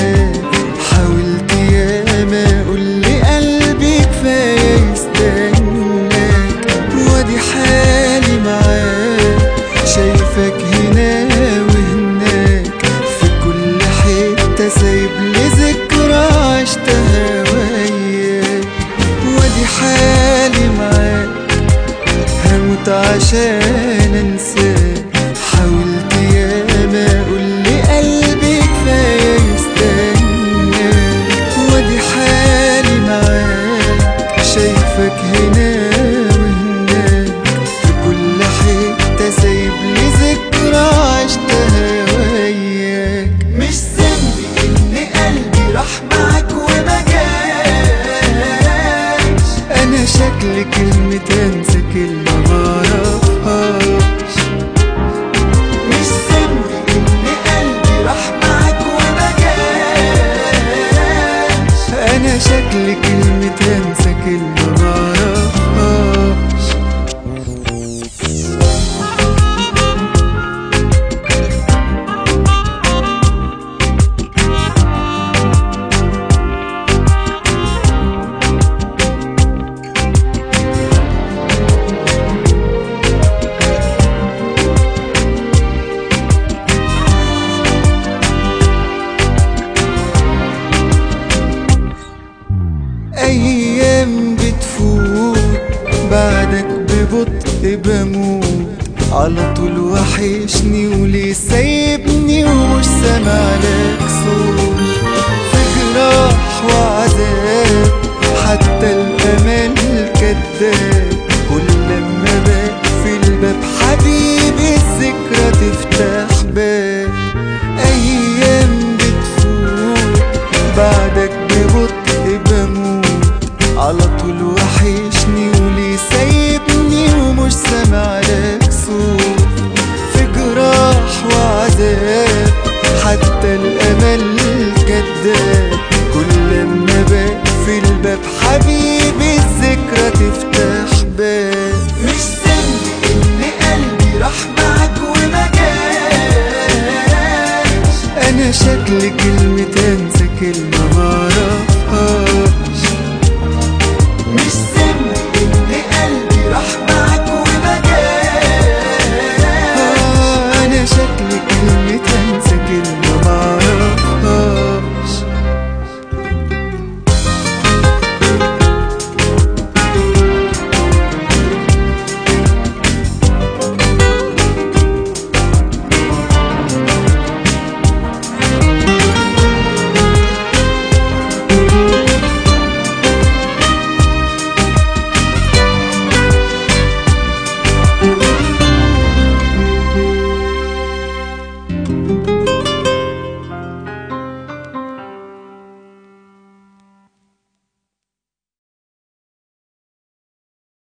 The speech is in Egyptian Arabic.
انساك حاولت ياما اقول لقلبي كفايه يستناك وادي حالي معاك شايفك هنا وهناك في كل حته سايب لي ذكرى عشتها وياك وادي حالي معاك هموت عشان انساك حاولت ياما اقول لقلبي كفايه يستناك وادي حالي معاك شايفك هنا وهناك في كل حته سايب لي ذكرى عشتها وياك مش ذنبي ان قلبي راح معاك وما جاش انا شكل كلمة انسى كلمة معرفهاش مش ذنبي ان قلبي راح معاك وما جاش انا شكل كلمة انسى كلمة معرفهاش ايام بتفوت بعدك ببطء بموت على طول وحشني وليه سايبني ومش سامع لك صوت في جراح وعذاب حتى الامل كداب كل لما بقفل الباب حبيبي الذكرى تفتح باب ايام بتفوت بعدك ببطء بموت على طول وحشني وليه سايبني ومش سامع لك صوت في جراح وعذاب حتى الامل كداب كل لما بقفل الباب حبيبي الذكرى تفتح باب مش ذنبي ان قلبي راح معاك وما جاش انا شكل كلمة انسى كلمة ما